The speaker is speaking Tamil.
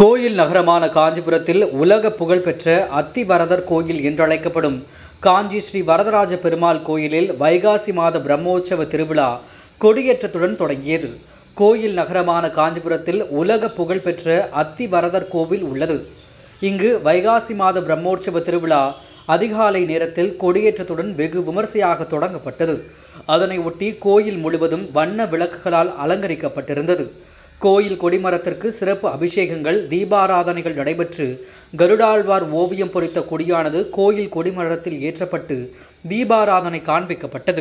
கோயில் நகரமான காஞ்சிபுரத்தில் உலக புகழ்பெற்ற அத்திவரதர் கோயில் என்றழைக்கப்படும் காஞ்சி ஸ்ரீ வரதராஜ பெருமாள் கோயிலில் வைகாசி மாத பிரம்மோற்சவ திருவிழா கொடியேற்றத்துடன் தொடங்கியது கோயில் நகரமான காஞ்சிபுரத்தில் உலக புகழ்பெற்ற அத்திவரதர் கோவில் உள்ளது இங்கு வைகாசி மாத பிரம்மோற்சவ திருவிழா அதிகாலை நேரத்தில் கொடியேற்றத்துடன் வெகு விமர்சையாக தொடங்கப்பட்டது அதனை ஒட்டி கோயில் முழுவதும் வண்ண விளக்குகளால் அலங்கரிக்கப்பட்டிருந்தது கோயில் கொடிமரத்திற்கு சிறப்பு அபிஷேகங்கள் தீபாராதனைகள் நடைபெற்று கருடாழ்வார் ஓவியம் பொறித்த கொடியானது கோயில் கொடிமரத்தில் ஏற்றப்பட்டு தீபாராதனை காண்பிக்கப்பட்டது